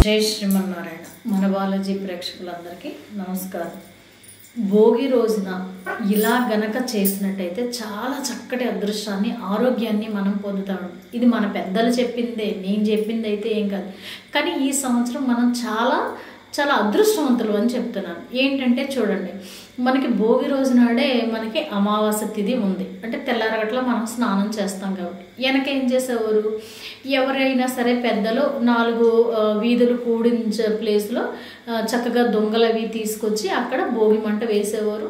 జై శ్రీమన్నారాయణ మన బాలాజీ ప్రేక్షకులందరికీ నమస్కారం భోగి రోజున ఇలా గనక చేసినట్టయితే చాలా చక్కటి అదృష్టాన్ని ఆరోగ్యాన్ని మనం పొందుతాము ఇది మన పెద్దలు చెప్పిందే నేను చెప్పింది అయితే ఏం కాదు కానీ ఈ సంవత్సరం మనం చాలా చాలా అదృష్టవంతులు అని చెప్తున్నాను ఏంటంటే చూడండి మనకి భోగి రోజు నాడే మనకి అమావాస్య తిథి ఉంది అంటే తెల్లారగట్ల మనం స్నానం చేస్తాం కాబట్టి వెనక ఏం చేసేవారు ఎవరైనా సరే పెద్దలు నాలుగు ఆ, వీధులు కూడించే ప్లేస్లో ఆ, చక్కగా దొంగలు అవి తీసుకొచ్చి అక్కడ భోగి మంట వేసేవారు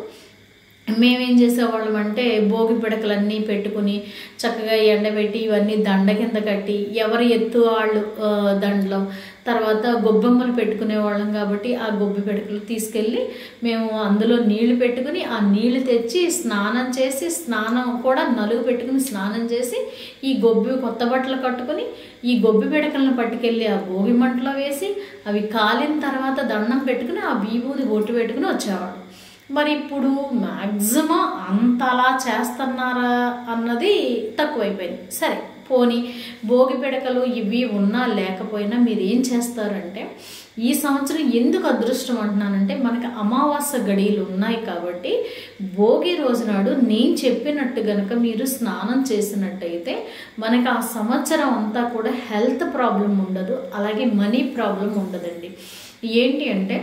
మేమేం చేసేవాళ్ళం అంటే భోగి పిడకలన్నీ పెట్టుకుని చక్కగా ఎండబెట్టి ఇవన్నీ దండ కింద కట్టి ఎవరి ఎత్తు వాళ్ళు ఆ, దండలో తర్వాత గొబ్బెమ్మలు పెట్టుకునే వాళ్ళం కాబట్టి ఆ గొబ్బి పిడకలు తీసుకెళ్ళి మేము అందులో నీళ్లు పెట్టుకుని ఆ నీళ్లు తెచ్చి స్నానం చేసి స్నానం కూడా నలుగు పెట్టుకుని స్నానం చేసి ఈ గొబ్బి కొత్త బట్టలు కట్టుకుని ఈ గొబ్బి పిడకలను పట్టుకెళ్ళి ఆ భోగి మంటలో వేసి అవి కాలిన తర్వాత దండం పెట్టుకుని ఆ బీబూది బొట్టు పెట్టుకుని వచ్చేవాడు మరి ఇప్పుడు మ్యాక్సిమం అంతలా చేస్తున్నారా అన్నది తక్కువైపోయింది సరే పోనీ భోగి పిడకలు ఇవి ఉన్నా లేకపోయినా మీరు ఏం చేస్తారంటే ఈ సంవత్సరం ఎందుకు అదృష్టం అంటున్నానంటే మనకి అమావాస్య గడియలు ఉన్నాయి కాబట్టి భోగి రోజు నాడు నేను చెప్పినట్టు గనక మీరు స్నానం చేసినట్టయితే మనకి ఆ సంవత్సరం అంతా కూడా హెల్త్ ప్రాబ్లం ఉండదు అలాగే మనీ ప్రాబ్లం ఉండదండి ఏంటి అంటే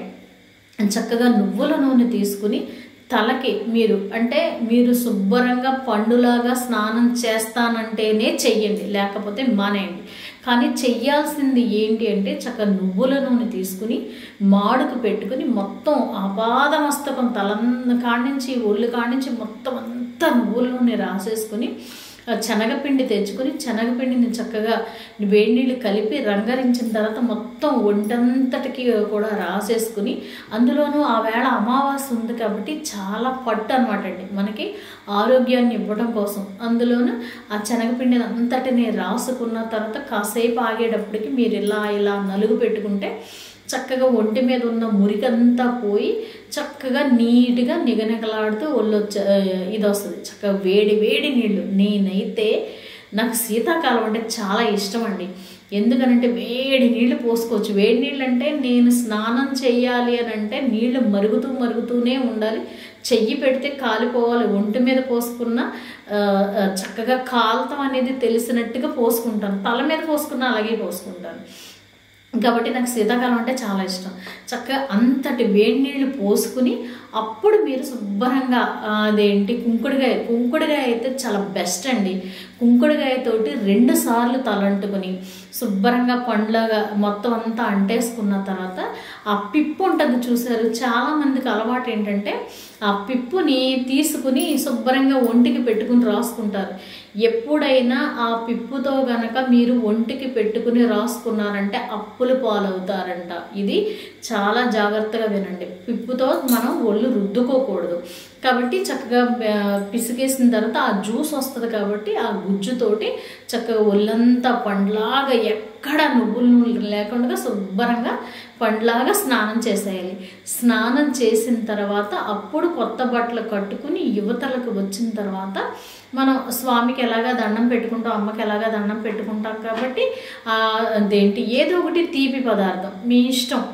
చక్కగా నువ్వుల నూనె తీసుకుని తలకి మీరు అంటే మీరు శుభ్రంగా పండులాగా స్నానం చేస్తానంటేనే చెయ్యండి లేకపోతే మానేయండి కానీ చెయ్యాల్సింది ఏంటి అంటే చక్కగా నువ్వుల నూనె తీసుకుని మాడుకు పెట్టుకుని మొత్తం ఆపాదమస్తకం తలంద కాడించి ఒళ్ళు కాడించి మొత్తం అంతా నువ్వుల నూనె రాసేసుకుని ఆ శనగపిండి తెచ్చుకొని శనగపిండిని చక్కగా వేడి నీళ్ళు కలిపి రంగరించిన తర్వాత మొత్తం ఒంటంతటికి కూడా రాసేసుకుని అందులోనూ ఆ వేళ అమావాస్య ఉంది కాబట్టి చాలా పట్టు అనమాట అండి మనకి ఆరోగ్యాన్ని ఇవ్వడం కోసం అందులోనూ ఆ శనగపిండిని అంతటిని రాసుకున్న తర్వాత కాసేపు ఆగేటప్పటికి మీరు ఇలా ఇలా నలుగు పెట్టుకుంటే చక్కగా ఒంటి మీద ఉన్న మురికంతా పోయి చక్కగా నీట్గా నిగనిగలాడుతూ ఒళ్ళు వచ్చే ఇది వస్తుంది చక్కగా వేడి వేడి నీళ్ళు నేనైతే నాకు శీతాకాలం అంటే చాలా ఇష్టం అండి ఎందుకనంటే వేడి నీళ్ళు పోసుకోవచ్చు వేడి నీళ్ళు అంటే నేను స్నానం చేయాలి అని అంటే నీళ్లు మరుగుతూ మరుగుతూనే ఉండాలి చెయ్యి పెడితే కాలిపోవాలి ఒంటి మీద పోసుకున్న ఆ, ఆ, చక్కగా కాలుతం అనేది తెలిసినట్టుగా పోసుకుంటాను తల మీద పోసుకున్న అలాగే పోసుకుంటాను కాబట్టి నాకు శీతాకాలం అంటే చాలా ఇష్టం చక్కగా అంతటి వేడి నీళ్ళు పోసుకుని అప్పుడు మీరు శుభ్రంగా ఆ, అదేంటి కుంకుడుగాయ కుంకుడుగాయ అయితే చాలా బెస్ట్ అండి కుంకుడుగాయ తోటి రెండు సార్లు తలంటుకుని శుభ్రంగా పండ్లగా మొత్తం అంతా అంటేసుకున్న తర్వాత ఆ పిప్పు ఉంటుంది చూసారు చాలా మందికి అలవాటు ఏంటంటే ఆ పిప్పుని తీసుకుని శుభ్రంగా ఒంటికి పెట్టుకుని రాసుకుంటారు ఎప్పుడైనా ఆ పిప్పుతో గనక మీరు ఒంటికి పెట్టుకుని రాసుకున్నారంటే అప్పులు పాలవుతారంట ఇది చాలా జాగ్రత్తగా వినండి పిప్పుతో మనం ఒళ్ళు రుద్దుకోకూడదు కాబట్టి చక్కగా ఆ, పిసికేసిన తర్వాత ఆ జ్యూస్ వస్తుంది కాబట్టి ఆ గుజ్జుతోటి చక్కగా ఒళ్ళంతా పండ్లాగా ఎక్కడ నువ్వులు నూనె లేకుండా శుభ్రంగా పండ్లాగా స్నానం చేసేయాలి స్నానం చేసిన తర్వాత అప్పుడు కొత్త బట్టలు కట్టుకుని యువతలకు వచ్చిన తర్వాత మనం స్వామికి ఎలాగా దండం పెట్టుకుంటాం అమ్మకి ఎలాగా దండం పెట్టుకుంటాం కాబట్టి ఆ, అదేంటి ఏదో ఒకటి తీపి పదార్థం మీ ఇష్టం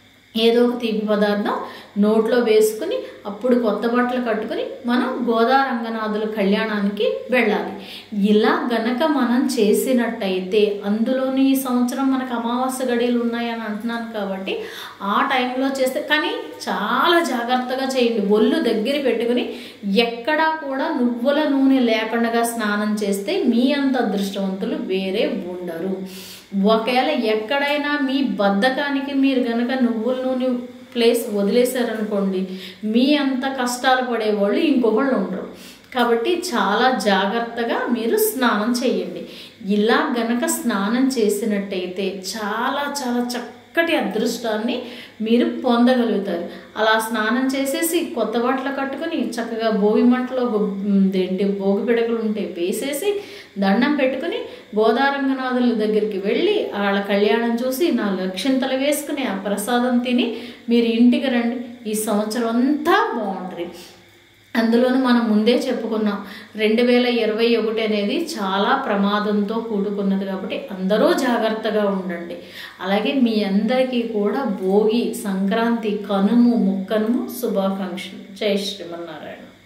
ఏదో ఒక తీపి పదార్థం నోట్లో వేసుకుని అప్పుడు కొత్త బట్టలు కట్టుకుని మనం గోదా రంగనాథుల కళ్యాణానికి వెళ్ళాలి ఇలా గనక మనం చేసినట్టయితే అందులోని ఈ సంవత్సరం మనకు అమావాస్య గడియలు ఉన్నాయని అంటున్నాను కాబట్టి ఆ టైంలో చేస్తే కానీ చాలా జాగ్రత్తగా చేయండి ఒళ్ళు దగ్గర పెట్టుకుని ఎక్కడా కూడా నువ్వుల నూనె లేకుండా స్నానం చేస్తే మీ అంత అదృష్టవంతులు వేరే ఉండరు ఒకవేళ ఎక్కడైనా మీ బద్ధకానికి మీరు గనక నువ్వుల నూనె ప్లేస్ వదిలేశారనుకోండి మీ అంత కష్టాలు పడేవాళ్ళు ఇంకొకళ్ళు ఉండరు కాబట్టి చాలా జాగ్రత్తగా మీరు స్నానం చేయండి ఇలా గనక స్నానం చేసినట్టయితే చాలా చాలా చక్కటి అదృష్టాన్ని మీరు పొందగలుగుతారు అలా స్నానం చేసేసి కొత్త బట్టలు కట్టుకుని చక్కగా భోగి మంటలో గొ- ఏంటి భోగి పిడకలు ఉంటే వేసేసి దండం పెట్టుకుని గోదారంగనాథుల దగ్గరికి వెళ్ళి వాళ్ళ కళ్యాణం చూసి నాలుగు అక్షింతలు వేసుకుని ఆ ప్రసాదం తిని మీరు ఇంటికి రండి ఈ సంవత్సరం అంతా బాగుంటుంది అందులోనూ మనం ముందే చెప్పుకున్నాం రెండు వేల ఇరవై ఒకటి అనేది చాలా ప్రమాదంతో కూడుకున్నది కాబట్టి అందరూ జాగ్రత్తగా ఉండండి అలాగే మీ అందరికీ కూడా భోగి సంక్రాంతి కనుము ముక్కనుము శుభాకాంక్షలు జై శ్రీమన్నారాయణ